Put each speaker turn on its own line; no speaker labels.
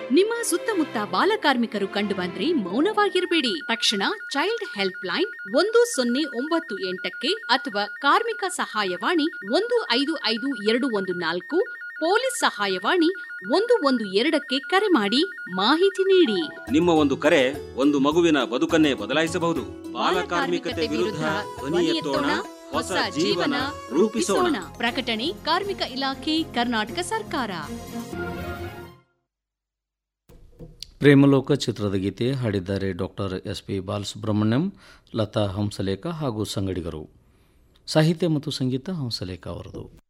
ನಿಮ್ಮ ಸುತ್ತಮುತ್ತ ಬಾಲಕಾರ್ಮಿಕರು ಕಂಡುಬಂದ್ರೆ ಮೌನವಾಗಿರಬೇಡಿ ತಕ್ಷಣ ಚೈಲ್ಡ್ ಹೆಲ್ಪ್ ಲೈನ್ ಒಂದು ಸೊನ್ನೆ ಒಂಬತ್ತು ಎಂಟಕ್ಕೆ ಅಥವಾ ಕಾರ್ಮಿಕ ಸಹಾಯವಾಣಿ ಒಂದು ಐದು ಐದು ಎರಡು ಒಂದು ನಾಲ್ಕು ಪೊಲೀಸ್ ಸಹಾಯವಾಣಿ ಒಂದು ಒಂದು ಎರಡಕ್ಕೆ ಕರೆ ಮಾಡಿ ಮಾಹಿತಿ ನೀಡಿ
ನಿಮ್ಮ ಒಂದು ಕರೆ ಒಂದು ಮಗುವಿನ ಬದುಕನ್ನೇ ಬದಲಾಯಿಸಬಹುದು ಬಾಲಕಾರ್ಮಿಕತೆ ವಿರುದ್ಧ ಧ್ವನಿ ಎತ್ತೋಣ ಹೊಸ ಜೀವನ ರೂಪಿಸೋಣ
ಪ್ರಕಟಣೆ ಕಾರ್ಮಿಕ ಇಲಾಖೆ ಕರ್ನಾಟಕ ಸರ್ಕಾರ
ಪ್ರೇಮಲೋಕ ಚಿತ್ರದ ಗೀತೆ ಹಾಡಿದ್ದಾರೆ doctor S P Balasubrahmanyam Lata Hamsalekha ಹಾಗೂ ಸಂಗಡಿಗರು ಸಾಹಿತ್ಯ ಮತ್ತು ಸಂಗೀತ ಹಂಸಲೇಖ ಅವರದು